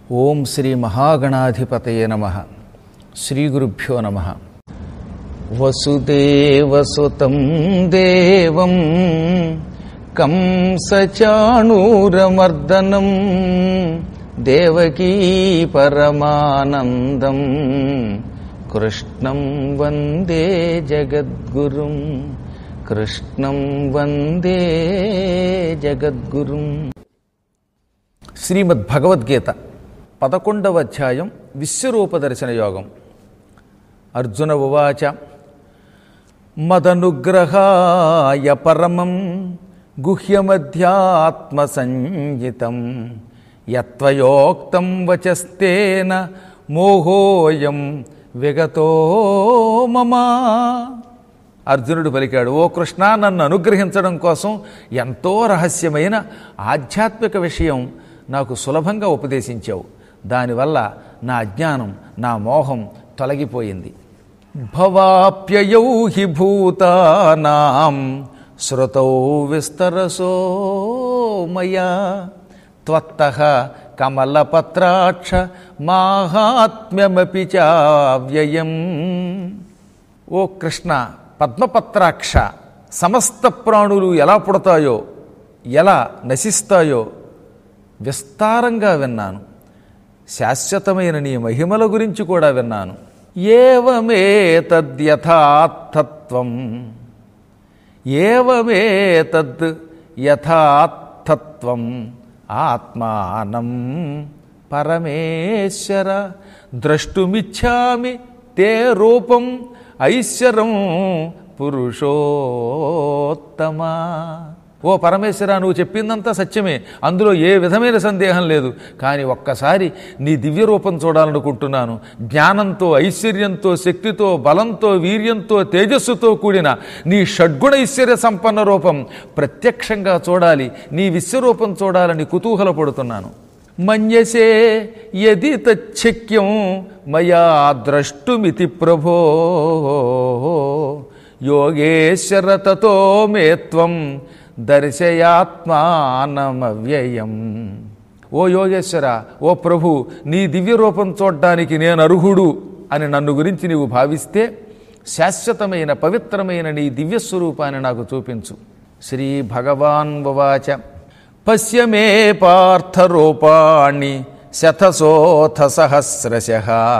ఓం శ్రీ మహాగణాధిపతయ నమ శ్రీ గురుభ్యో నమ వసుదేవసుతం దేవం కంసచాణూరమర్దనం దేవకీ పరమానందం కృష్ణం వందే జగద్గురుం కృష్ణం వందే జగద్గురుం శ్రీమద్ భగవద్గీత పదకొండవ అధ్యాయం విశ్వరూప దర్శన యోగం అర్జున ఉవాచ మదనుగ్రహాయ పరమం గుహ్యమధ్యాత్మ సంహితం యత్వయోక్తం వచస్తేన మోహోయం విగతో మమా అర్జునుడు పలికాడు ఓ కృష్ణ నన్ను అనుగ్రహించడం కోసం ఎంతో రహస్యమైన ఆధ్యాత్మిక విషయం నాకు సులభంగా ఉపదేశించావు దానివల్ల నా అజ్ఞానం నా మోహం తొలగిపోయింది భవాప్యయౌ హి భూతానాం శృతౌ విస్తరసో మయా త్వత్త కమలపత్రాక్ష మాహాత్మ్యమపి చావ్యయం ఓ కృష్ణ పద్మపత్రాక్ష సమస్త ప్రాణులు ఎలా పుడతాయో ఎలా నశిస్తాయో విస్తారంగా విన్నాను శాశ్వతమైన నీ మహిమల గురించి కూడా విన్నాను ఏవమే తద్యథార్థత్వం ఏవమే తద్ యథార్థత్వం ఆత్మానం పరమేశ్వర ద్రష్టుమిచ్చామి తే రూపం ఐశ్వరం పురుషోత్తమా ఓ పరమేశ్వర నువ్వు చెప్పిందంతా సత్యమే అందులో ఏ విధమైన సందేహం లేదు కానీ ఒక్కసారి నీ దివ్య రూపం చూడాలనుకుంటున్నాను జ్ఞానంతో ఐశ్వర్యంతో శక్తితో బలంతో వీర్యంతో తేజస్సుతో కూడిన నీ షడ్గుణ ఐశ్వర్య సంపన్న రూపం ప్రత్యక్షంగా చూడాలి నీ విశ్వరూపం చూడాలని కుతూహలపడుతున్నాను మన్యసే యది తచ్చక్యం మయా ద్రష్టుమితి ప్రభో యోగేశ్వర తతో మే త్వం దర్శయాత్మానమవ్యయం ఓ యోగేశ్వర ఓ ప్రభు నీ దివ్య రూపం చూడ్డానికి నేను అర్హుడు అని నన్ను గురించి నీవు భావిస్తే శాశ్వతమైన పవిత్రమైన నీ దివ్య స్వరూపాన్ని నాకు చూపించు శ్రీ భగవాన్ వవాచ పశ్య మే పార్థరూపాణి శతశోథ సహస్రశ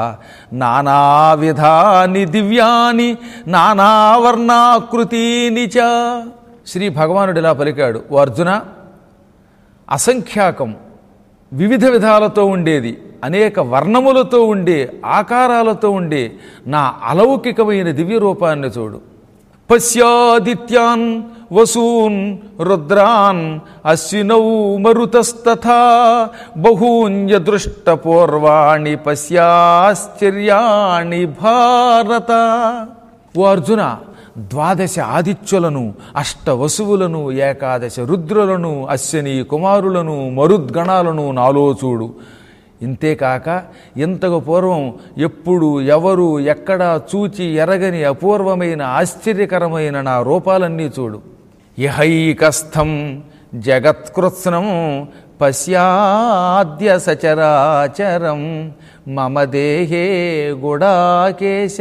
నానావిధాని దివ్యాని నానావర్ణాకృతీని చ శ్రీ భగవానుడు ఇలా పలికాడు ఓ అర్జున అసంఖ్యాకం వివిధ విధాలతో ఉండేది అనేక వర్ణములతో ఉండే ఆకారాలతో ఉండే నా అలౌకికమైన దివ్య రూపాన్ని చూడు పశ్యాదిత్యాన్ వసూన్ రుద్రాన్ అశ్వినౌ మరుతస్తథా బహూన్య దృష్టపూర్వాణి పశ్యాశ్చర్యాణి భారత ఓ అర్జున ద్వాదశ ఆదిత్యులను అష్ట వసువులను ఏకాదశ రుద్రులను అశ్వని కుమారులను మరుద్గణాలను నాలో చూడు ఇంతేకాక ఇంతకు పూర్వం ఎప్పుడు ఎవరు ఎక్కడా చూచి ఎరగని అపూర్వమైన ఆశ్చర్యకరమైన నా రూపాలన్నీ చూడు ఇహైకస్థం జగత్కృత్స్నం పశ్యాద్య సచరాచరం మమ దేహే గుడాకేశ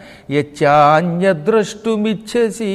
యచ్చాన్యద్రష్టుమిచ్చసి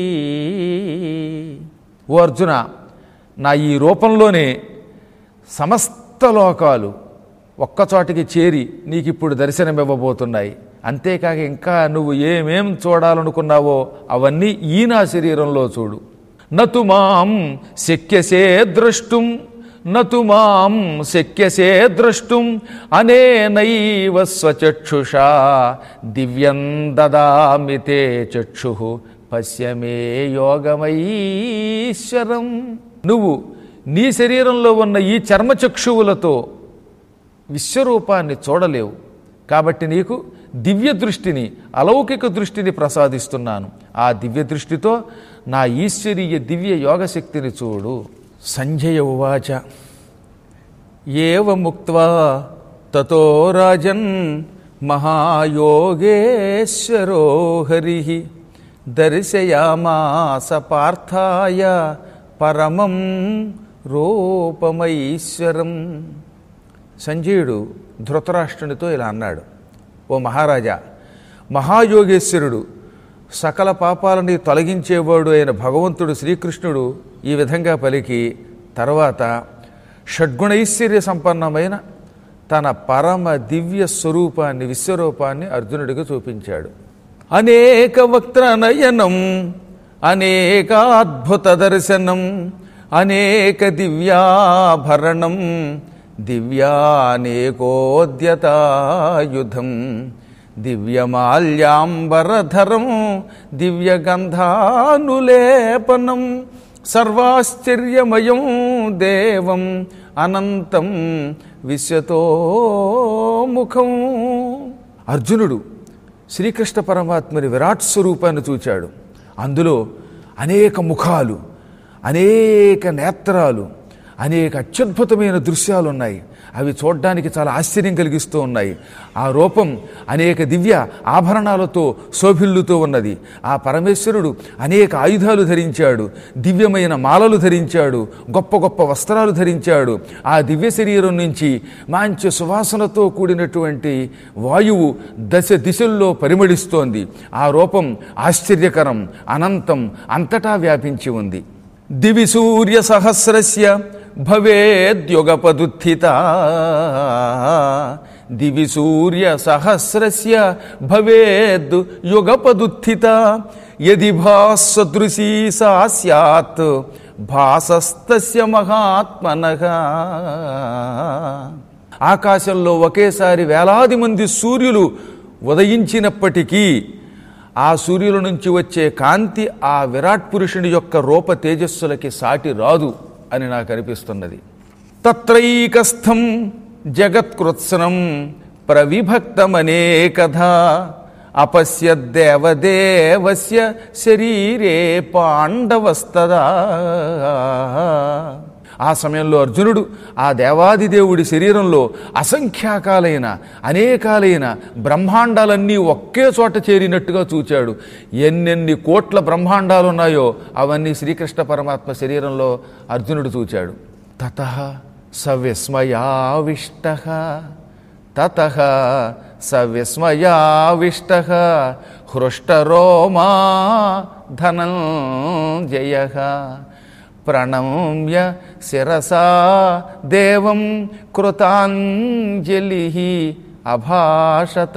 ఓ అర్జున నా ఈ రూపంలోనే సమస్త లోకాలు ఒక్కచోటికి చేరి నీకు ఇప్పుడు దర్శనమివ్వబోతున్నాయి అంతేకాక ఇంకా నువ్వు ఏమేం చూడాలనుకున్నావో అవన్నీ ఈ నా శరీరంలో చూడు నతు మాం శక్యసే ద్రష్టుం నతు మాం శక్యసే ద్రష్టుం అనేనైవ స్వచక్షుషా దివ్యం దదామి తే చక్షు పశ్యమే యోగమైశ్వరం నువ్వు నీ శరీరంలో ఉన్న ఈ చర్మచక్షువులతో విశ్వరూపాన్ని చూడలేవు కాబట్టి నీకు దివ్య దృష్టిని అలౌకిక దృష్టిని ప్రసాదిస్తున్నాను ఆ దివ్య దృష్టితో నా ఈశ్వరీయ దివ్య యోగశక్తిని చూడు సంజయ ఉవాచ ఏవ ముక్త్వా తతో రాజన్ మహాయోగేశ్వరో హరి దర్శయామాస పార్థాయ పరమం రూపమైశ్వరం సంజయుడు ధృతరాష్ట్రునితో ఇలా అన్నాడు ఓ మహారాజా మహాయోగేశ్వరుడు సకల పాపాలని తొలగించేవాడు అయిన భగవంతుడు శ్రీకృష్ణుడు ఈ విధంగా పలికి తర్వాత షడ్గుణైశ్వర్య సంపన్నమైన తన పరమ దివ్య స్వరూపాన్ని విశ్వరూపాన్ని అర్జునుడికి చూపించాడు అనేక వక్త్ర నయనం అనేక అద్భుత దర్శనం అనేక దివ్యాభరణం దివ్యానేకోద్యతాయుధం దివ్యమాల్యాంబరధరం దివ్యగంధానులేపనం సర్వాశ్చర్యమయం దేవం అనంతం విశ్వతోముఖం అర్జునుడు శ్రీకృష్ణ పరమాత్మని విరాట్ స్వరూపాన్ని చూచాడు అందులో అనేక ముఖాలు అనేక నేత్రాలు అనేక అత్యద్భుతమైన దృశ్యాలు ఉన్నాయి అవి చూడడానికి చాలా ఆశ్చర్యం కలిగిస్తూ ఉన్నాయి ఆ రూపం అనేక దివ్య ఆభరణాలతో శోభిల్లుతూ ఉన్నది ఆ పరమేశ్వరుడు అనేక ఆయుధాలు ధరించాడు దివ్యమైన మాలలు ధరించాడు గొప్ప గొప్ప వస్త్రాలు ధరించాడు ఆ దివ్య శరీరం నుంచి మంచి సువాసనతో కూడినటువంటి వాయువు దశ దిశల్లో పరిమళిస్తోంది ఆ రూపం ఆశ్చర్యకరం అనంతం అంతటా వ్యాపించి ఉంది దివి సూర్య సహస్రస్య భవేద్యుగపదుత్థిత దివి సూర్య సహస్రస్య భవేద్ యుగపదుత్థిత యది భాసదృశీ సా స్యాత్ భాసస్తస్య మహాత్మనః ఆకాశంలో ఒకేసారి వేలాది మంది సూర్యులు ఉదయించినప్పటికీ ఆ సూర్యుల నుంచి వచ్చే కాంతి ఆ విరాట్ పురుషుని యొక్క రూప తేజస్సులకి సాటి రాదు అని నాకు అనిపిస్తున్నది తత్రైకస్థం జగత్కృత్సనం ప్రవిభక్తమనేకధా అపశ్య దేవదేవస్య శరీరే పాండవస్తదా ఆ సమయంలో అర్జునుడు ఆ దేవాది దేవుడి శరీరంలో అసంఖ్యాకాలైన అనేకాలైన బ్రహ్మాండాలన్నీ ఒకే చోట చేరినట్టుగా చూచాడు ఎన్నెన్ని కోట్ల బ్రహ్మాండాలు ఉన్నాయో అవన్నీ శ్రీకృష్ణ పరమాత్మ శరీరంలో అర్జునుడు చూచాడు తత సవిస్మయావిష్ట తత సవిస్మయావిష్ట హృష్టరోమా ధనంజయ ప్రణమ్య శిరసా దేవం కృతాంజలి అభాషత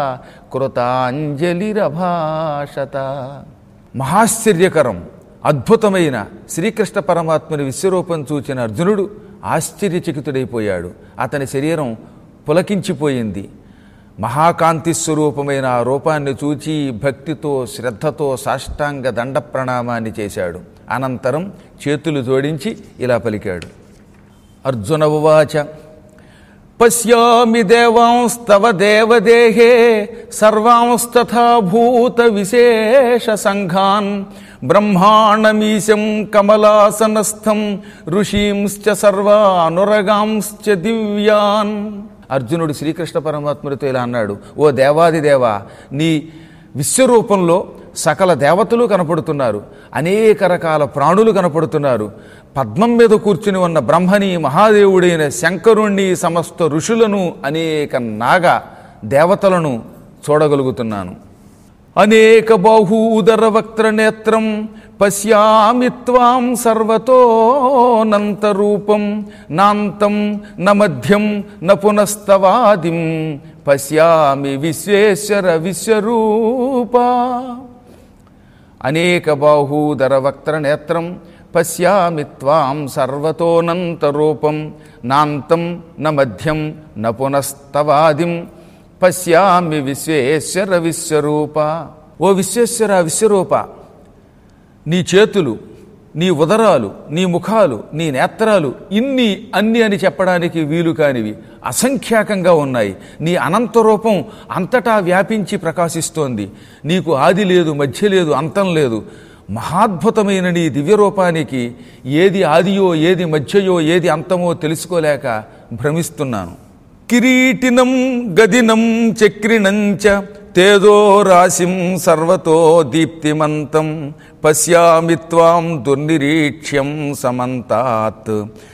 కృతాంజలిరభాషత మహాశ్చర్యకరం అద్భుతమైన శ్రీకృష్ణ పరమాత్మని విశ్వరూపం చూచిన అర్జునుడు ఆశ్చర్యచకితుడైపోయాడు అతని శరీరం పులకించిపోయింది మహాకాంతి స్వరూపమైన ఆ రూపాన్ని చూచి భక్తితో శ్రద్ధతో సాష్టాంగ దండ ప్రణామాన్ని చేశాడు అనంతరం చేతులు జోడించి ఇలా పలికాడు అర్జున ఉవాచ పశ్యామి దేవాంస్తవ దేవదేహే సర్వాంస్తథా భూత విశేష సంఘాన్ బ్రహ్మాణమీశం కమలాసనస్థం ఋషీంశ్చ సర్వానురగాంశ్చ దివ్యాన్ అర్జునుడు శ్రీకృష్ణ పరమాత్ముడితో ఇలా అన్నాడు ఓ దేవాది దేవా నీ విశ్వరూపంలో సకల దేవతలు కనపడుతున్నారు అనేక రకాల ప్రాణులు కనపడుతున్నారు పద్మం మీద కూర్చుని ఉన్న బ్రహ్మని మహాదేవుడైన శంకరుణ్ణి సమస్త ఋషులను అనేక నాగ దేవతలను చూడగలుగుతున్నాను అనేక బాహూదర వక్త్ర నేత్రం పశ్యామి త్వాం సర్వతోనంతరూపం నాంతం న మధ్యం న పునస్తవాదిం పశ్యామి విశ్వేశ్వర విశ్వరూపా అనేక బాహూదర వక్త్ర నేత్రం పశ్యామి త్వాం సర్వతోనంతరూపం నాంతం న మధ్యం న పునస్తవాదిం పశ్యామి విశ్వేశ్వర విశ్వరూప ఓ విశ్వేశ్వర విశ్వరూప నీ చేతులు నీ ఉదరాలు నీ ముఖాలు నీ నేత్రాలు ఇన్ని అన్ని అని చెప్పడానికి వీలు కానివి అసంఖ్యాకంగా ఉన్నాయి నీ అనంత రూపం అంతటా వ్యాపించి ప్రకాశిస్తోంది నీకు ఆది లేదు మధ్య లేదు అంతం లేదు మహాద్భుతమైన నీ దివ్య రూపానికి ఏది ఆదియో ఏది మధ్యయో ఏది అంతమో తెలుసుకోలేక భ్రమిస్తున్నాను కిరీటినం గదినం చక్రిణంచ తేజో రాశిం సర్వతో దీప్తిమంతం పశ్యామి త్వాం దుర్నిరీక్ష్యం సమంతాత్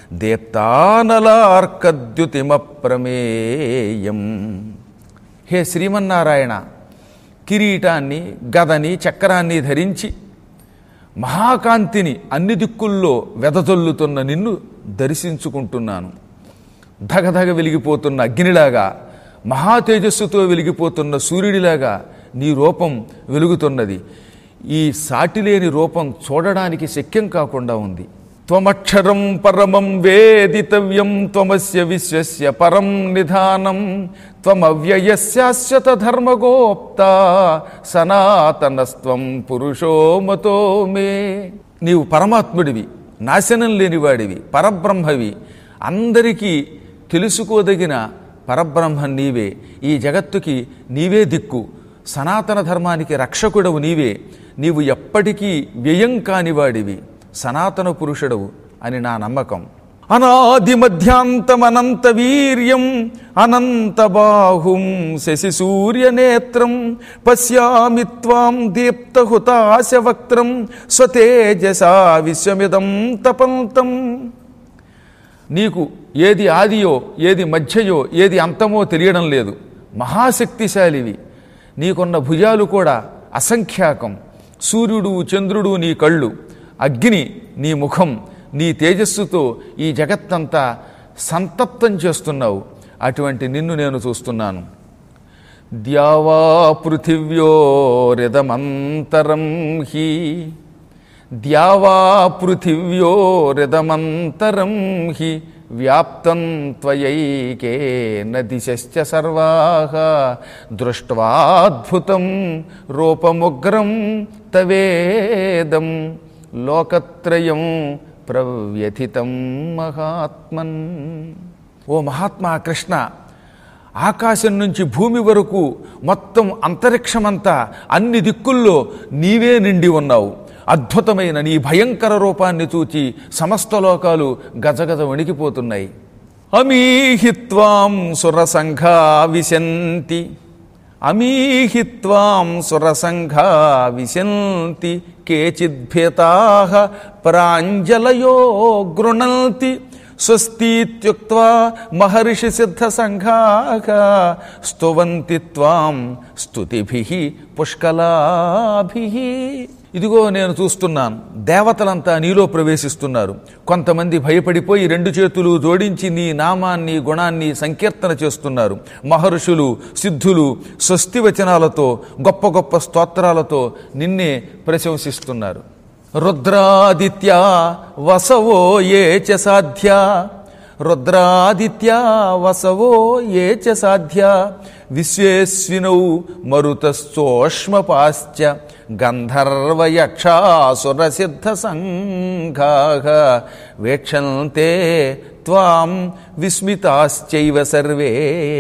దీప్తానలార్కద్యుతిమప్రమేయం హే శ్రీమన్నారాయణ కిరీటాన్ని గదని చక్రాన్ని ధరించి మహాకాంతిని అన్ని దిక్కుల్లో వెదజల్లుతున్న నిన్ను దర్శించుకుంటున్నాను ధగధగ వెలిగిపోతున్న అగ్నిలాగా మహా తేజస్సుతో వెలిగిపోతున్న సూర్యుడిలాగా నీ రూపం వెలుగుతున్నది ఈ సాటిలేని రూపం చూడడానికి శక్యం కాకుండా ఉంది త్వమక్షరం పరమం వేదితవ్యం త్వమస్య విశ్వస్య పరం నిధానం త్వమవ్యయశాశ్వత ధర్మగోప్త సనాతనస్త్వం పురుషో మతో మే నీవు పరమాత్ముడివి నాశనం లేనివాడివి పరబ్రహ్మవి అందరికీ తెలుసుకోదగిన పరబ్రహ్మం నీవే ఈ జగత్తుకి నీవే దిక్కు సనాతన ధర్మానికి రక్షకుడవు నీవే నీవు ఎప్పటికీ వ్యయం కానివాడివి సనాతన పురుషుడవు అని నా నమ్మకం అనాది మధ్యాంతమనంత వీర్యం అనంత బాహుం శశి సూర్యనేత్రం పశ్యామి త్వాం దీప్తహుతాశవక్త్రం స్వతేజసా విశ్వమిదం తపంతం నీకు ఏది ఆదియో ఏది మధ్యయో ఏది అంతమో తెలియడం లేదు మహాశక్తిశాలివి నీకున్న భుజాలు కూడా అసంఖ్యాకం సూర్యుడు చంద్రుడు నీ కళ్ళు అగ్ని నీ ముఖం నీ తేజస్సుతో ఈ జగత్తంతా సంతప్తం చేస్తున్నావు అటువంటి నిన్ను నేను చూస్తున్నాను ద్యావా పృథివ్యోరిదమంతరం హి ద్యావా పృథివ్యోరిదమంతరం హి వ్యాప్తం త్వయైకే నదిశ్చ సర్వాః దృష్ట్వాద్భుతం రూపముగ్రం తవేదం లోకత్రయం ప్రవ్యథితం మహాత్మన్ ఓ మహాత్మా కృష్ణ ఆకాశం నుంచి భూమి వరకు మొత్తం అంతరిక్షమంతా అన్ని దిక్కుల్లో నీవే నిండి ఉన్నావు అద్భుతమైన నీ భయంకర రూపాన్ని చూచి సమస్త లోకాలు గజగజ వణికిపోతున్నాయి అమీహిత్వాం సురసంఘా విశంతి అమీహిత్వాం సురసంఘా విశంతి కేచిద్భేతా ప్రాంజలయో గృణంతి స్వస్తిత్యుక్త్వా మహర్షి సిద్ధ సంఘాక స్తువంతి త్వాం స్తుతిభి పుష్కలాభి ఇదిగో నేను చూస్తున్నాను దేవతలంతా నీలో ప్రవేశిస్తున్నారు కొంతమంది భయపడిపోయి రెండు చేతులు జోడించి నీ నామాన్ని గుణాన్ని సంకీర్తన చేస్తున్నారు మహర్షులు సిద్ధులు స్వస్తి వచనాలతో గొప్ప గొప్ప స్తోత్రాలతో నిన్నే ప్రశంసిస్తున్నారు రుద్రాదిత్య వసవో ఏ చ సాధ్య రుద్రాదిత్య వసవో ఏ చ సాధ్య విశ్వేస్వినౌ మరుతశ్చోష్మపాశ్చ గంధర్వయక్షాసురసిద్ధ సంఘా వేక్షంతే త్వాం విస్మితాశ్చైవ సర్వే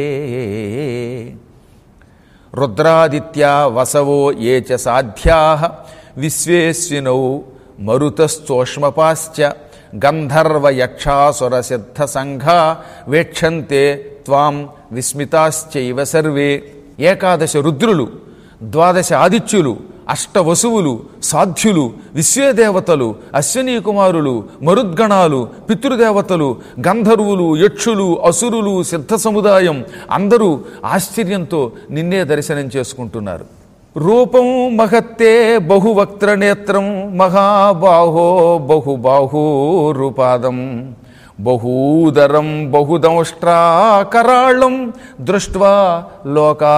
రుద్రాదిత్యా వసవో ఏ చ సాధ్యా విశ్వేస్వినౌ మరుతశ్చోష్మపాశ్చ గంధర్వయక్షాసురసిద్ధ సంఘా వేక్షంతే త్వాం విస్మితాశ్చైవ సర్వే ఏకాదశ రుద్రులు ద్వాదశ ఆదిత్యులు అష్టవసువులు సాధ్యులు విశ్వేదేవతలు అశ్వినీ కుమారులు మరుద్గణాలు పితృదేవతలు గంధర్వులు యక్షులు అసురులు సిద్ధ సముదాయం అందరూ ఆశ్చర్యంతో నిన్నే దర్శనం చేసుకుంటున్నారు రూపం మహత్తే బహువక్త్ర నేత్రం మహాబాహో బహుబాహూరుపాదం బహూదరం బహుదంష్ట్రాకరాళం దృష్ట్వా లోకా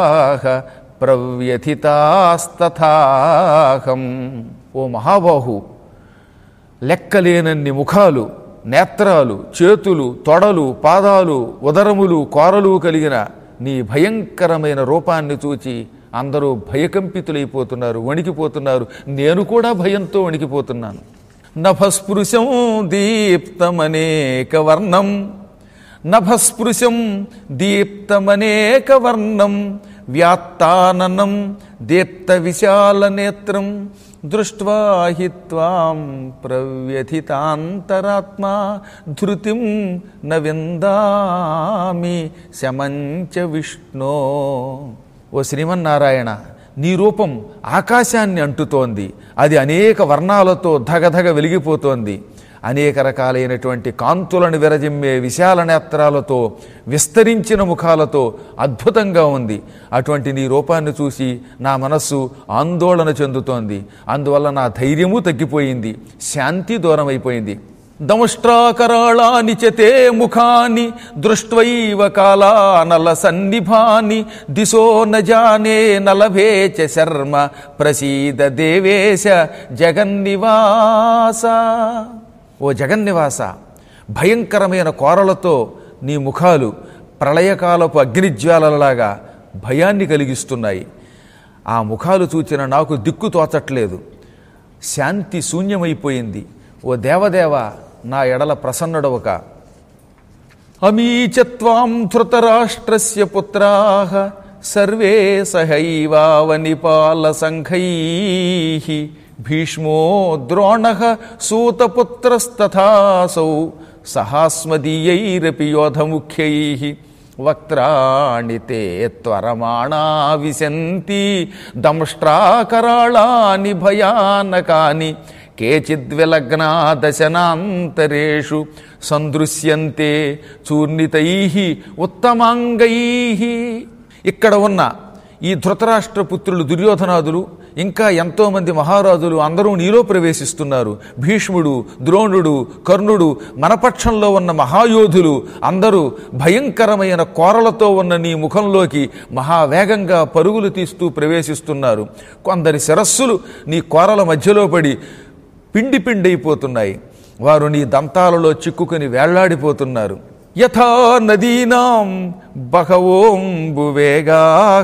ప్రవ్యథితాస్తథాహం ఓ మహాబాహు లెక్కలేనన్ని ముఖాలు నేత్రాలు చేతులు తొడలు పాదాలు ఉదరములు కోరలు కలిగిన నీ భయంకరమైన రూపాన్ని చూచి అందరూ భయకంపితులైపోతున్నారు వణికిపోతున్నారు నేను కూడా భయంతో వణికిపోతున్నాను నభస్పృశం దీప్తమనేక వర్ణం నభస్పృశం దీప్తమనేక వర్ణం వ్యాత్తాననం దీప్త విశాల నేత్రం దృష్ట్వా హి త్వాం ప్రవ్యథితాంతరాత్మా ధృతిం న విందామి శమంచ విష్ణో ఓ శ్రీమన్నారాయణ నీ రూపం ఆకాశాన్ని అంటుతోంది అది అనేక వర్ణాలతో ధగధగ వెలిగిపోతోంది అనేక రకాలైనటువంటి కాంతులను విరజిమ్మే విశాల నేత్రాలతో విస్తరించిన ముఖాలతో అద్భుతంగా ఉంది అటువంటి నీ రూపాన్ని చూసి నా మనస్సు ఆందోళన చెందుతోంది అందువల్ల నా ధైర్యము తగ్గిపోయింది శాంతి దూరం అయిపోయింది దంష్ట్రాకరాళాని చతే ముఖాని దృష్ట్వైవ కాలానల సన్నిభాని దిశో న జానే నలభే చ శర్మ ప్రసీద దేవేశ జగన్నివాస ఓ జగన్నివాస భయంకరమైన కోరలతో నీ ముఖాలు ప్రళయకాలపు అగ్నిజ్వాలలాగా భయాన్ని కలిగిస్తున్నాయి ఆ ముఖాలు చూచిన నాకు దిక్కు తోచట్లేదు శాంతి శూన్యమైపోయింది ఓ దేవదేవ నా ఎడల ప్రసన్నుడవక అమీచత్వాం ధృతరాష్ట్రస్య పుత్రాః సర్వే సహైవావనిపాల సంఘై భీష్మో ద్రోణః సూతపుత్రస్తథాసౌ సహాస్మదీయైరపి యోధముఖ్యై వక్త్రాణి తే త్వరమాణా విశంతి దంష్ట్రాకరాళాని భయానకాని కేచిద్విలగ్నా దశనాంతరేషు సందృశ్యంతే చూర్ణితై ఉత్తమాంగై ఇక్కడ ఉన్న ఈ ధృతరాష్ట్ర పుత్రులు దుర్యోధనాదులు ఇంకా ఎంతోమంది మహారాజులు అందరూ నీలో ప్రవేశిస్తున్నారు భీష్ముడు ద్రోణుడు కర్ణుడు మనపక్షంలో ఉన్న మహాయోధులు అందరూ భయంకరమైన కోరలతో ఉన్న నీ ముఖంలోకి మహావేగంగా పరుగులు తీస్తూ ప్రవేశిస్తున్నారు కొందరి శిరస్సులు నీ కోరల మధ్యలో పడి పిండి పిండైపోతున్నాయి వారు నీ దంతాలలో చిక్కుకొని వేళ్లాడిపోతున్నారు యథా నదీనాం బహవోంబు వేగా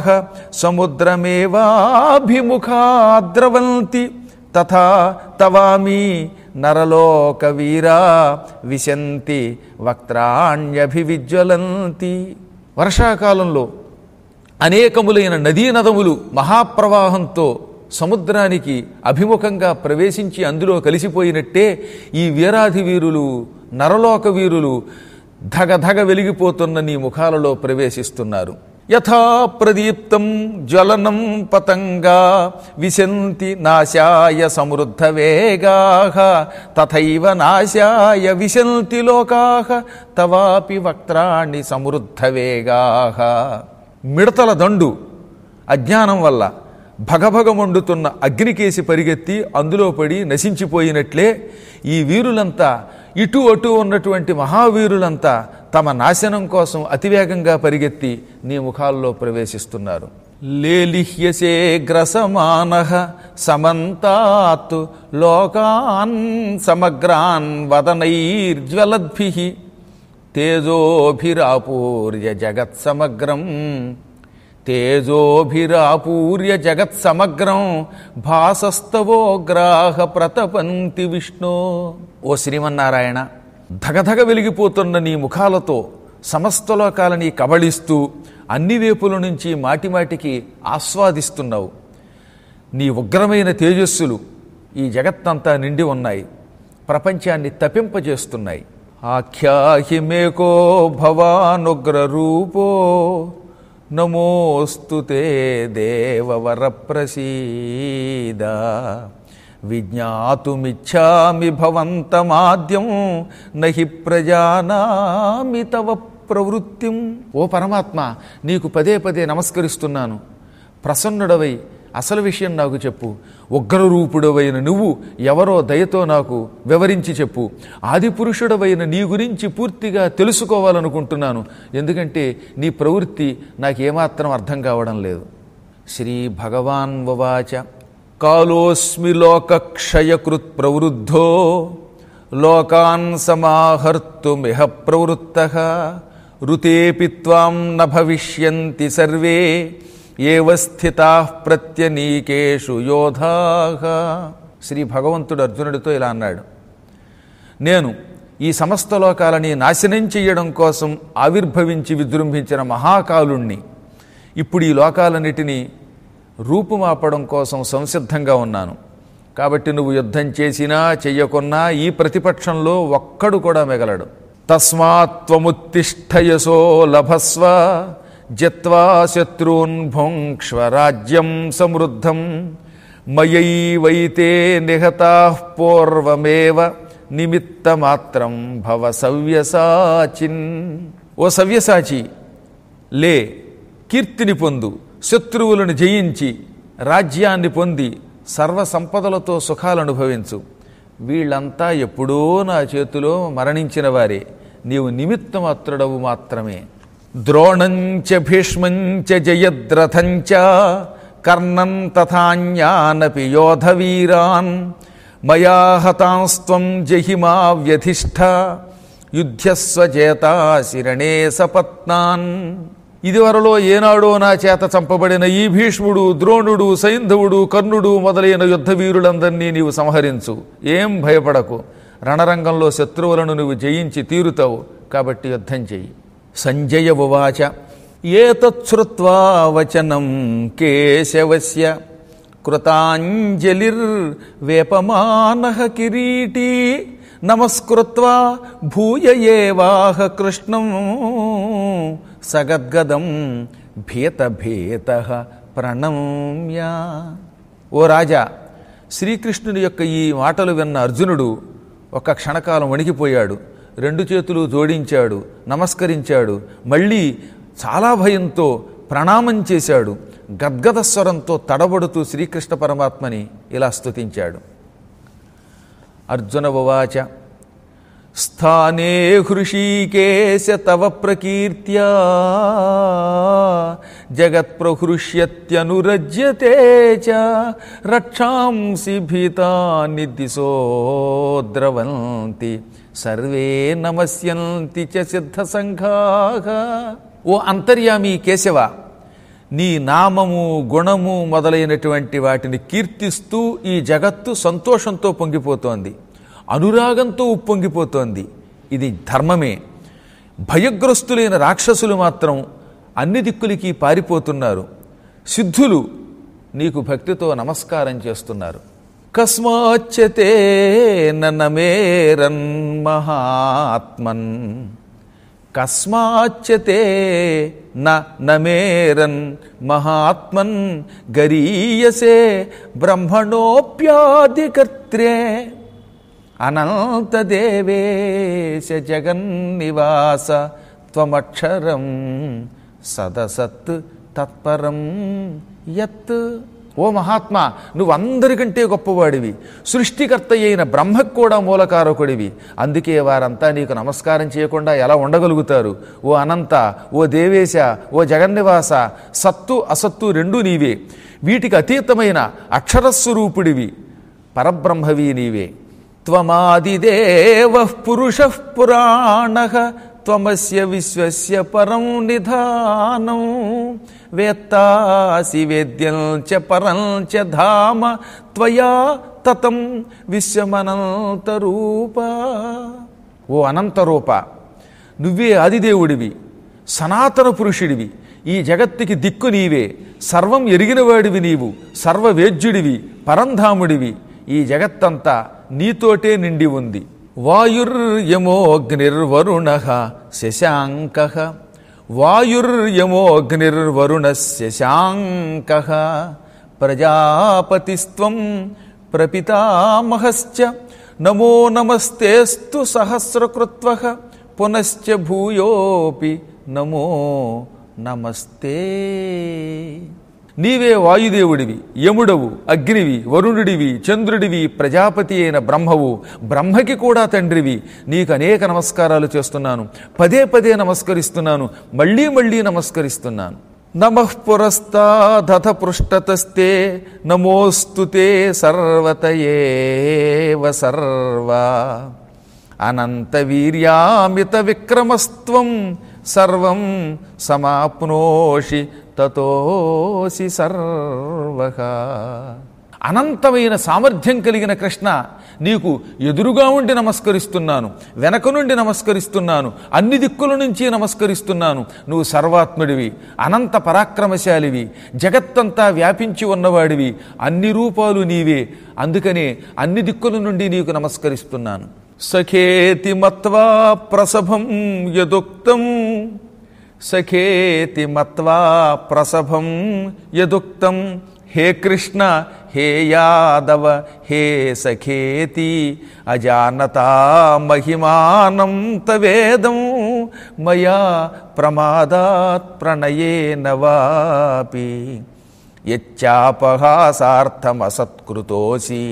సముద్రమేవాభిముఖా ద్రవంతి తథా తవామి నరలోక వీరా విశంతి వక్త్రాణ్యభివిజ్వలంతి వర్షాకాలంలో అనేకములైన నదీ నదములు మహాప్రవాహంతో సముద్రానికి అభిముఖంగా ప్రవేశించి అందులో కలిసిపోయినట్టే ఈ వీరాధి వీరులు నరలోక వీరులు ధగధగ వెలిగిపోతున్న నీ ముఖాలలో ప్రవేశిస్తున్నారు యథా ప్రదీప్తం జ్వలనం పతంగా విశంతి నాశాయ సమృద్ధ వేగా తథైవ నాశాయ విశంతి లోకా తవాపి వక్త్రాణి సమృద్ధ వేగా మిడతల దండు అజ్ఞానం వల్ల భగభగ మండుతున్న అగ్నికేసి పరిగెత్తి అందులో పడి నశించిపోయినట్లే ఈ వీరులంతా ఇటు అటు ఉన్నటువంటి మహావీరులంతా తమ నాశనం కోసం అతివేగంగా పరిగెత్తి నీ ముఖాల్లో ప్రవేశిస్తున్నారు లేలిహ్యసే గ్రసమాన సమంతాత్ లోకాన్ సమగ్రాన్ వదనైర్జ్వలద్భి తేజోభిరాపూర్య జగత్సమగ్రం తేజోభిరాపూర్య జగత్సమగ్రం భాసస్తవోగ్రాహ ప్రతపంతి విష్ణు ఓ శ్రీమన్నారాయణ ధగధగ వెలిగిపోతున్న నీ ముఖాలతో సమస్త లోకాలని కబళిస్తూ అన్ని వేపుల నుంచి మాటిమాటికి ఆస్వాదిస్తున్నావు నీ ఉగ్రమైన తేజస్సులు ఈ జగత్తంతా నిండి ఉన్నాయి ప్రపంచాన్ని తపింపజేస్తున్నాయి ఆఖ్యాహి మేకో భవానుగ్ర రూపో నమోస్తు తే దేవవర ప్రసీద విజ్ఞాతుమిచ్చామి భవంతమాద్యం నహి ప్రజానామి తవ ప్రవృత్తిం ఓ పరమాత్మ నీకు పదే పదే నమస్కరిస్తున్నాను ప్రసన్నుడవై అసలు విషయం నాకు చెప్పు ఉగ్రరూపుడవైన నువ్వు ఎవరో దయతో నాకు వివరించి చెప్పు ఆదిపురుషుడవైన నీ గురించి పూర్తిగా తెలుసుకోవాలనుకుంటున్నాను ఎందుకంటే నీ ప్రవృత్తి నాకేమాత్రం అర్థం కావడం లేదు శ్రీ భగవాన్ వవాచ కాలోస్మి లోకక్షయకృత్ ప్రవృద్ధో లోకాన్ సమాహర్తుమిహ ప్రవృత్త రుతేపి త్వాం న భవిష్యంతి సర్వే ఏవ స్థితా ప్రత్యనీకేషు యోధా శ్రీ భగవంతుడు అర్జునుడితో ఇలా అన్నాడు నేను ఈ సమస్త లోకాలని నాశనం చెయ్యడం కోసం ఆవిర్భవించి విజృంభించిన మహాకాలుణ్ణి ఇప్పుడు ఈ లోకాలన్నిటినీ రూపుమాపడం కోసం సంసిద్ధంగా ఉన్నాను కాబట్టి నువ్వు యుద్ధం చేసినా చెయ్యకున్నా ఈ ప్రతిపక్షంలో ఒక్కడు కూడా మిగలడు తస్మాత్వముత్తిష్టయసో లభస్వ జిత్వా శత్రూన్ భుంక్ష్వరాజ్యం సమృద్ధం మయైవైతే నిహతా పూర్వమేవ నిమిత్తమాత్రం భవ సవ్యసాచిన్ ఓ సవ్యసాచి లే కీర్తిని పొందు శత్రువులను జయించి రాజ్యాన్ని పొంది సర్వ సంపదలతో సుఖాలు అనుభవించు వీళ్ళంతా ఎప్పుడో నా చేతిలో మరణించిన వారే నీవు నిమిత్తమాత్రుడవు మాత్రమే ద్రోణంచ భీష్మంచ జయద్రథంచ కర్ణం తథాన్యానపి యోధవీరాన్ మయా హతాంస్త్వం జహిమా వ్యధిష్ఠ యుద్ధస్వ చేతాశిరణే సపత్నాన్ ఇదివరలో ఏనాడో నా చేత చంపబడిన ఈ భీష్ముడు ద్రోణుడు సైంధవుడు కర్ణుడు మొదలైన యుద్ధ వీరులందరినీ నీవు సంహరించు ఏం భయపడకు రణరంగంలో శత్రువులను నువ్వు జయించి తీరుతావు కాబట్టి యుద్ధం చెయ్యి సంజయ ఉవాచ ఏతచ్చుత్వా వచనం కేశవస్య కృతాంజలిర్వేపమాన కిరీటీ నమస్కృత్వా భూయ ఏవాహ కృష్ణం సగద్గదం భీత భీత ప్రణమ్య ఓ రాజా శ్రీకృష్ణుని యొక్క ఈ మాటలు విన్న అర్జునుడు ఒక క్షణకాలం వణికిపోయాడు రెండు చేతులు జోడించాడు నమస్కరించాడు మళ్ళీ చాలా భయంతో ప్రణామం చేశాడు గద్గద స్వరంతో తడబడుతూ శ్రీకృష్ణ పరమాత్మని ఇలా స్తుతించాడు అర్జున ఉవాచ స్థానే హృషీకేశ తవ ప్రకీర్త్యా జగత్ప్రహృష్యత్యనురజ్యతే చ రక్షాంసి భీతాని దిశో ద్రవంతి సర్వే నమస్యంతి చ సిద్ధ ఓ అంతర్యామి కేశవ నీ నామము గుణము మొదలైనటువంటి వాటిని కీర్తిస్తూ ఈ జగత్తు సంతోషంతో పొంగిపోతోంది అనురాగంతో ఉప్పొంగిపోతోంది ఇది ధర్మమే భయగ్రస్తులైన రాక్షసులు మాత్రం అన్ని దిక్కులకి పారిపోతున్నారు సిద్ధులు నీకు భక్తితో నమస్కారం చేస్తున్నారు కస్మాచ్చతే నమేరన్ మహాత్మన్ కస్మాచ్చతే న నమేరన్ మహాత్మన్ గరీయసే బ్రహ్మణోప్యాదికర్త్రే అనంతదేవేశ జగన్నివాస త్వమక్షరం సదసత్ తత్పరం యత్ ఓ మహాత్మా నువ్వు అందరికంటే గొప్పవాడివి సృష్టికర్త అయిన బ్రహ్మకు కూడా మూలకారకుడివి అందుకే వారంతా నీకు నమస్కారం చేయకుండా ఎలా ఉండగలుగుతారు ఓ అనంత ఓ దేవేశ ఓ జగన్నివాస సత్తు అసత్తు రెండూ నీవే వీటికి అతీతమైన అక్షరస్వరూపుడివి పరబ్రహ్మవి నీవే త్వమాదిదేవ పురుష పురాణ త్వమస్య విశ్వస్య పరం నిధానం వేత్తాసి వేద్యం చ పరం చ ధామ త్వయా తతం విశ్వమనంతరూప ఓ అనంతరూప నువ్వే ఆదిదేవుడివి సనాతన పురుషుడివి ఈ జగత్తుకి దిక్కు నీవే సర్వం ఎరిగినవాడివి నీవు సర్వవేద్యుడివి పరంధాముడివి ఈ జగత్తంతా నీతోటే నిండి ఉంది వాయుర్యమోగ్నిర్వరుణ శశాంక వాయుర్యమోగ్నిర్వరుణ శశాంక ప్రజాపతిస్త్వం ప్రపితామహశ్చ నమో నమస్తేస్తు సహస్రకృత్వ పునశ్చ భూయోపి నమో నమస్తే నీవే వాయుదేవుడివి యముడవు అగ్నివి వరుణుడివి చంద్రుడివి ప్రజాపతి అయిన బ్రహ్మవు బ్రహ్మకి కూడా తండ్రివి నీకు అనేక నమస్కారాలు చేస్తున్నాను పదే పదే నమస్కరిస్తున్నాను మళ్ళీ మళ్ళీ నమస్కరిస్తున్నాను నమః పురస్తాదథ పృష్టతస్తే నమోస్తుతే సర్వతయేవ సర్వా అనంత వీర్యామిత విక్రమస్త్వం సర్వం సమాప్నోషి తతోసి సర్వక అనంతమైన సామర్థ్యం కలిగిన కృష్ణ నీకు ఎదురుగా ఉండి నమస్కరిస్తున్నాను వెనక నుండి నమస్కరిస్తున్నాను అన్ని దిక్కుల నుంచి నమస్కరిస్తున్నాను నువ్వు సర్వాత్ముడివి అనంత పరాక్రమశాలివి జగత్తంతా వ్యాపించి ఉన్నవాడివి అన్ని రూపాలు నీవే అందుకనే అన్ని దిక్కుల నుండి నీకు నమస్కరిస్తున్నాను సఖేతి మత్వా ప్రసభం యదుక్తం సఖేతి మత్వా ప్రసభం యదుక్తం హే కృష్ణ హే యాదవ హే సఖేతి అజానతా మహిమానం తవేదం మయా ప్రమాదాత్ ప్రణయేన వాపి యచ్చాపహాసార్థమసత్కృతోసి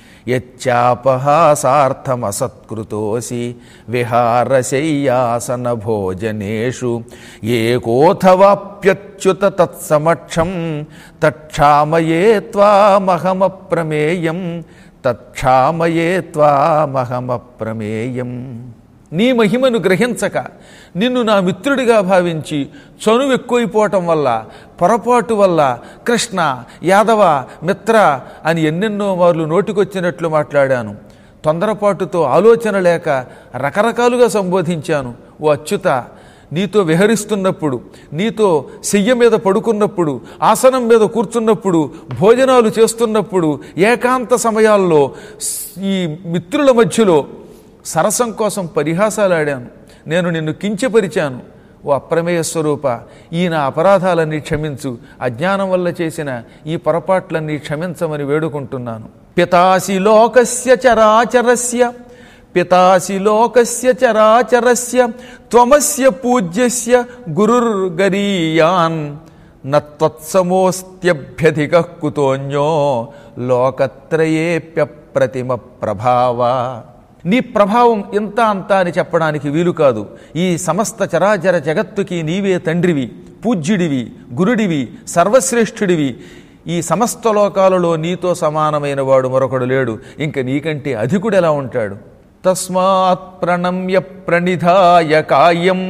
యచ్చాపహాసార్థమసత్కృతోసి విహారశయ్యాసన భోజనేషు ఏకోథవాప్యచ్యుత తత్సమక్షం తక్షామయే త్వామహమప్రమేయం తక్షామయే త్వామహమప్రమేయం నీ మహిమను గ్రహించక నిన్ను నా మిత్రుడిగా భావించి చనువు ఎక్కువైపోవటం వల్ల పొరపాటు వల్ల కృష్ణ యాదవ మిత్ర అని ఎన్నెన్నో మార్లు నోటికొచ్చినట్లు మాట్లాడాను తొందరపాటుతో ఆలోచన లేక రకరకాలుగా సంబోధించాను ఓ అచ్యుత నీతో విహరిస్తున్నప్పుడు నీతో శయ్య మీద పడుకున్నప్పుడు ఆసనం మీద కూర్చున్నప్పుడు భోజనాలు చేస్తున్నప్పుడు ఏకాంత సమయాల్లో ఈ మిత్రుల మధ్యలో సరసం కోసం పరిహాసాలు ఆడాను నేను నిన్ను కించపరిచాను ఓ అప్రమేయ స్వరూప ఈ నా అపరాధాలన్నీ క్షమించు అజ్ఞానం వల్ల చేసిన ఈ పొరపాట్లన్నీ క్షమించమని వేడుకుంటున్నాను పితాసి లోకస్య చరాచరస్య పితాసి లోకస్య చరాచరస్య త్వమస్య పూజ్యస్య గురుర్గరీయాన్ నత్వత్సమోస్త్యభ్యధిక కుతోన్యో లోకత్రయేప్య ప్రతిమ ప్రభావ నీ ప్రభావం ఇంత అంత అని చెప్పడానికి వీలు కాదు ఈ సమస్త చరాచర జగత్తుకి నీవే తండ్రివి పూజ్యుడివి గురుడివి సర్వశ్రేష్ఠుడివి ఈ సమస్త లోకాలలో నీతో సమానమైన వాడు మరొకడు లేడు ఇంక నీకంటే అధికుడు ఎలా ఉంటాడు తస్మాత్ ప్రణమ్య ప్రణిధాయ కాయం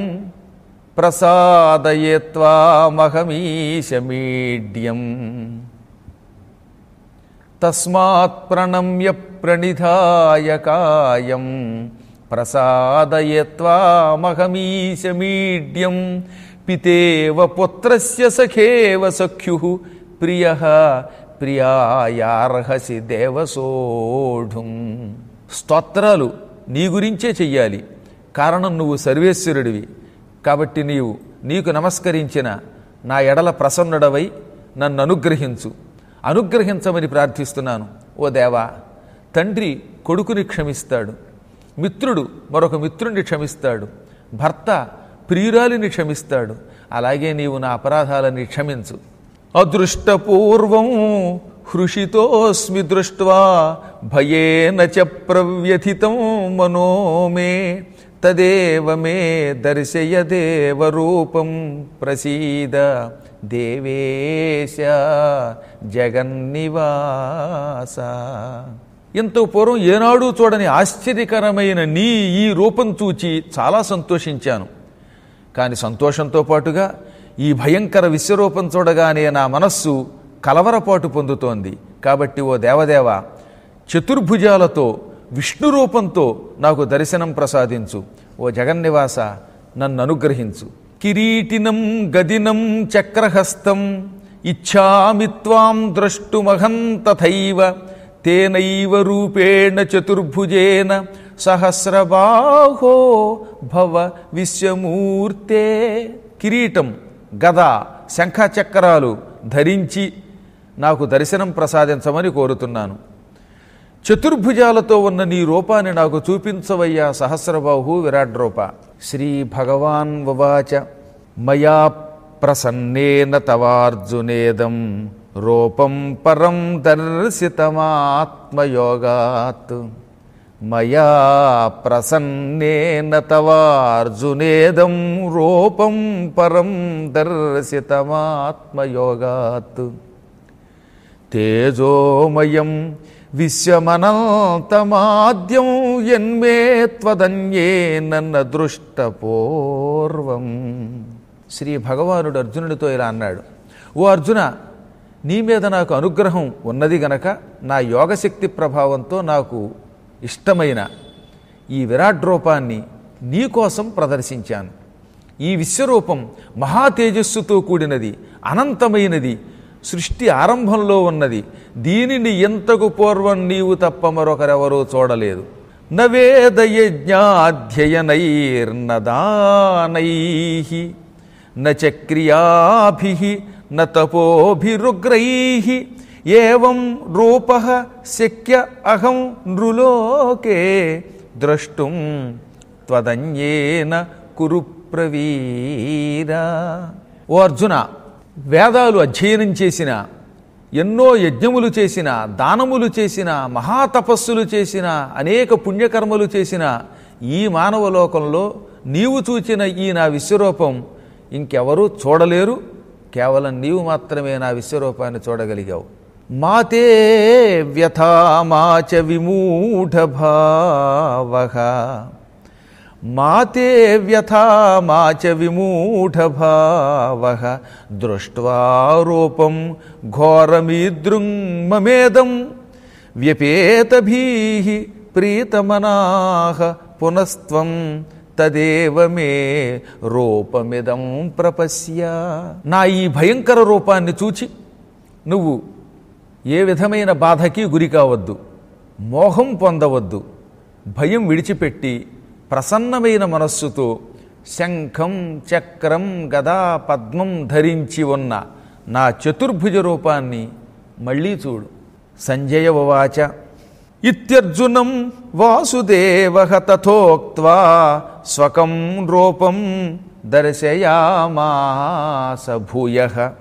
ప్రసాదయేత్వామహమీశమీడ్యం తస్మాత్ ప్రణమ్య ప్రణిధాయ కాయం ప్రసాదయత్వామహమీశమీడ్యం పితేవ పుత్రస్య సఖేవ సఖ్యు ప్రియ ప్రియాయార్హసి దేవసోఢుం స్తోత్రాలు నీ గురించే చెయ్యాలి కారణం నువ్వు సర్వేశ్వరుడివి కాబట్టి నీవు నీకు నమస్కరించిన నా ఎడల ప్రసన్నుడవై నన్ను అనుగ్రహించు అనుగ్రహించమని ప్రార్థిస్తున్నాను ఓ దేవా తండ్రి కొడుకుని క్షమిస్తాడు మిత్రుడు మరొక మిత్రుణ్ణి క్షమిస్తాడు భర్త ప్రియురాలిని క్షమిస్తాడు అలాగే నీవు నా అపరాధాలని క్షమించు అదృష్టపూర్వం హృషితోస్మి దృష్ట్వా భయేన చ ప్రవ్యథితం మనో మే తదేవ మే దర్శయ దేవరూపం ప్రసీద దేవేశ జగన్నివాస ఎంతో పూర్వం ఏనాడు చూడని ఆశ్చర్యకరమైన నీ ఈ రూపం చూచి చాలా సంతోషించాను కానీ సంతోషంతో పాటుగా ఈ భయంకర విశ్వరూపం చూడగానే నా మనస్సు కలవరపాటు పొందుతోంది కాబట్టి ఓ దేవదేవ చతుర్భుజాలతో విష్ణు రూపంతో నాకు దర్శనం ప్రసాదించు ఓ జగన్నివాస నన్ను అనుగ్రహించు కిరీటినం గదినం చక్రహస్తం ఇచ్ఛామి త్వాం ద్రష్టుమహం తథైవ తేనైవ రూపేణ చతుర్భుజేన సహస్రబాహో భవ విశ్వమూర్తే కిరీటం గద శంఖచక్రాలు ధరించి నాకు దర్శనం ప్రసాదించమని కోరుతున్నాను చతుర్భుజాలతో ఉన్న నీ రూపాన్ని నాకు చూపించవయ్యా సహస్రబాహు విరాట్ రూప శ్రీ భగవాన్ వవాచ మయా ప్రసన్నేన తవార్జునేదం రూపం పరం దర్శితమాత్మయోగాత్ మయా ప్రసన్నేన తవార్జునేదం రూపం పరం దర్శితమాత్మయోగాత్ తేజోమయం విశ్వమనంతమాద్యం ఎన్మే త్వదన్యేన దృష్టపూర్వం శ్రీ భగవానుడు అర్జునుడితో ఇలా అన్నాడు ఓ అర్జున నీ మీద నాకు అనుగ్రహం ఉన్నది గనక నా యోగశక్తి ప్రభావంతో నాకు ఇష్టమైన ఈ విరాట్ రూపాన్ని నీ కోసం ప్రదర్శించాను ఈ విశ్వరూపం మహా తేజస్సుతో కూడినది అనంతమైనది సృష్టి ఆరంభంలో ఉన్నది దీనిని ఎంతకు పూర్వం నీవు తప్ప మరొకరెవరూ చూడలేదు నవేద యజ్ఞాధ్యయనైర్నదానై న చక్రియాభి న తపోభిరుగ్రై ఏం రూప శక్య అహం నృలోకే ద్రష్టుం త్వదన్యేన కురు ప్రవీరా ఓ అర్జున వేదాలు అధ్యయనం చేసిన ఎన్నో యజ్ఞములు చేసిన దానములు చేసిన మహాతపస్సులు చేసిన అనేక పుణ్యకర్మలు చేసిన ఈ మానవ లోకంలో నీవు చూచిన ఈ నా విశ్వరూపం ఇంకెవరూ చూడలేరు కేవలం నీవు మాత్రమే నా విశ్వరూపాన్ని చూడగలిగావు మాతే వ్యథా మాచ విమూఢ భావ మాతే వ్యథా మాచ విమూఢభావ దృష్ట్వా రూపం ఘోరమీదృంగమేదం వ్యపేతభీ ప్రీతమనాహ పునస్త్వం తదేవ మే రూపమిదం ప్రపశ్య నా ఈ భయంకర రూపాన్ని చూచి నువ్వు ఏ విధమైన బాధకి గురి కావద్దు మోహం పొందవద్దు భయం విడిచిపెట్టి ప్రసన్నమైన మనస్సుతో శంఖం చక్రం గదా పద్మం ధరించి ఉన్న నా చతుర్భుజ రూపాన్ని మళ్ళీ చూడు సంజయ ఉవాచ ఇత్యర్జునం వాసుదేవ తథోక్త్వా స్వకం రూపం దర్శయామాస భూయ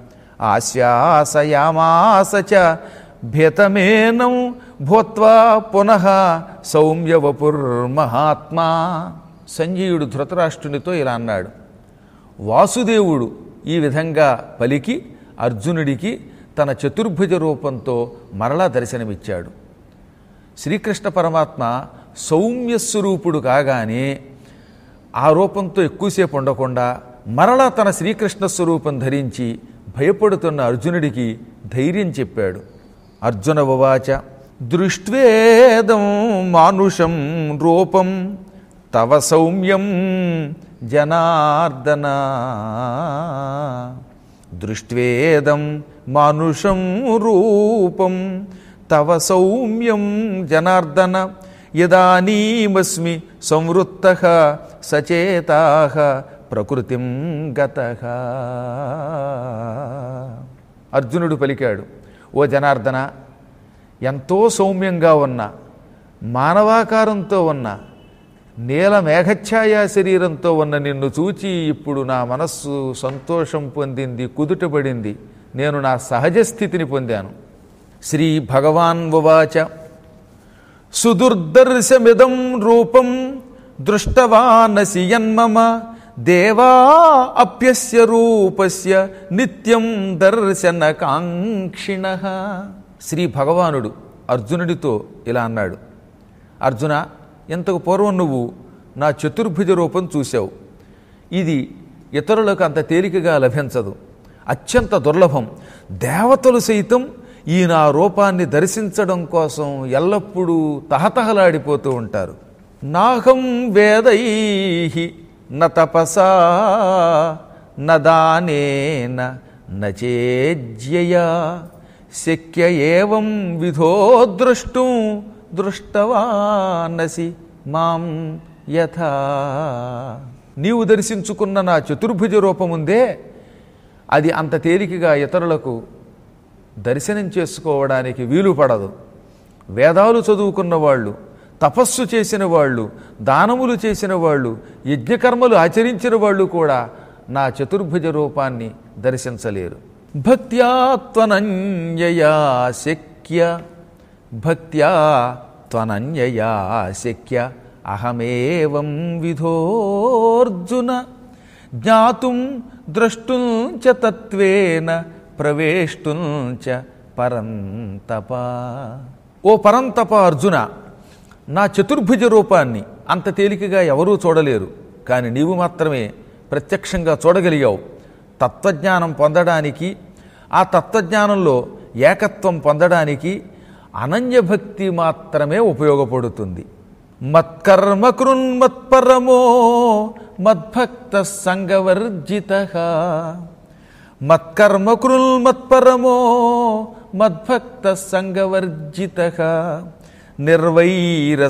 ఆశ్వాసయామాస చ భేతమేనం భూత్వా పునః సౌమ్యవపుర్మహాత్మా సంజీయుడు ధృతరాష్ట్రునితో ఇలా అన్నాడు వాసుదేవుడు ఈ విధంగా పలికి అర్జునుడికి తన చతుర్భుజ రూపంతో మరలా దర్శనమిచ్చాడు శ్రీకృష్ణ పరమాత్మ సౌమ్యస్వరూపుడు కాగానే ఆ రూపంతో ఎక్కువసేపు ఉండకుండా మరలా తన శ్రీకృష్ణ స్వరూపం ధరించి భయపడుతున్న అర్జునుడికి ధైర్యం చెప్పాడు అర్జున ఉవాచ దృష్ట్వేదం మానుషం రూపం తవ సౌమ్యం జనార్దన దృష్ట్వేదం మానుషం రూపం తవ సౌమ్యం జనార్దన యదానీమస్మి సంవృత్త సచేతా ప్రకృతిం గత అర్జునుడు పలికాడు ఓ జనార్దన ఎంతో సౌమ్యంగా ఉన్న మానవాకారంతో ఉన్న నీల మేఘఛాయా శరీరంతో ఉన్న నిన్ను చూచి ఇప్పుడు నా మనస్సు సంతోషం పొందింది కుదుటపడింది నేను నా సహజ స్థితిని పొందాను శ్రీ భగవాన్ ఉవాచ సుదుర్దర్శమిదం రూపం దృష్టవానసి యన్మమ దేవా అప్యస్య రూపస్య నిత్యం దర్శన కాంక్షిణ శ్రీ భగవానుడు అర్జునుడితో ఇలా అన్నాడు అర్జున ఇంతకు పూర్వం నువ్వు నా చతుర్భుజ రూపం చూశావు ఇది ఇతరులకు అంత తేలికగా లభించదు అత్యంత దుర్లభం దేవతలు సైతం ఈ నా రూపాన్ని దర్శించడం కోసం ఎల్లప్పుడూ తహతహలాడిపోతూ ఉంటారు నాహం వేదై న తపసా న దానేన నచేజ్యయా శక్య ఏవం విధో ద్రష్టుం దృష్టవానసి మాం యథా నీవు దర్శించుకున్న నా చతుర్భుజ రూపముందే అది అంత తేలికగా ఇతరులకు దర్శనం చేసుకోవడానికి వీలు పడదు వేదాలు చదువుకున్న వాళ్ళు తపస్సు చేసిన వాళ్ళు దానములు చేసిన వాళ్ళు యజ్ఞకర్మలు ఆచరించిన వాళ్ళు కూడా నా చతుర్భుజ రూపాన్ని దర్శించలేరు భక్త్యా త్వనన్యయా శక్య భక్త్యా త్వనన్యయా శక్య అహమేవం విధోర్జున జ్ఞాతుం ద్రష్టుం చ తత్వేన ప్రవేష్టుం చ పరంతప ఓ పరంతప అర్జున నా చతుర్భుజ రూపాన్ని అంత తేలికగా ఎవరూ చూడలేరు కానీ నీవు మాత్రమే ప్రత్యక్షంగా చూడగలిగావు తత్వజ్ఞానం పొందడానికి ఆ తత్వజ్ఞానంలో ఏకత్వం పొందడానికి అనన్యభక్తి మాత్రమే ఉపయోగపడుతుంది మత్కర్మ కృన్మత్పరమో మద్భక్త సంగవర్జిత మత్కర్మ కృన్మత్పరమో మద్భక్త సంగవర్జిత నిర్వైర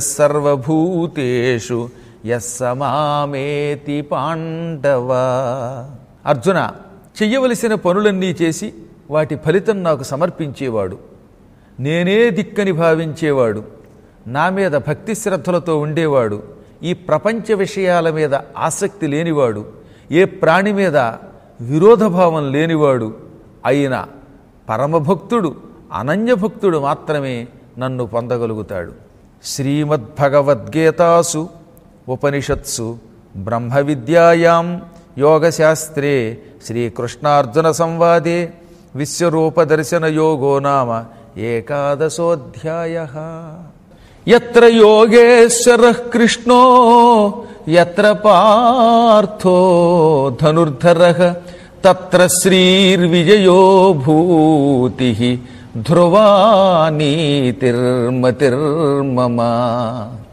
సర్వభూతేషు యస్సమామేతి పాండవ అర్జున చెయ్యవలసిన పనులన్నీ చేసి వాటి ఫలితం నాకు సమర్పించేవాడు నేనే దిక్కని భావించేవాడు నా మీద భక్తి శ్రద్ధలతో ఉండేవాడు ఈ ప్రపంచ విషయాల మీద ఆసక్తి లేనివాడు ఏ ప్రాణి మీద విరోధభావం లేనివాడు అయిన పరమభక్తుడు అనన్యభక్తుడు మాత్రమే నన్ను పొందగలుగుతాడు శ్రీమద్భగవద్గీతాసు ఉపనిషత్సు బ్రహ్మ విద్యాయాం యోగశాస్త్రే శ్రీకృష్ణార్జున సంవాదే విశ్వరూపదర్శన యోగో నామ ఏకాదశోధ్యాయ ఎత్ర యోగేశ్వర కృష్ణో ఎత్ర పార్థో ధనుర్ధర తత్ర శ్రీర్విజయో భూతి ధ్రువా నీతిర్మతిర్మమ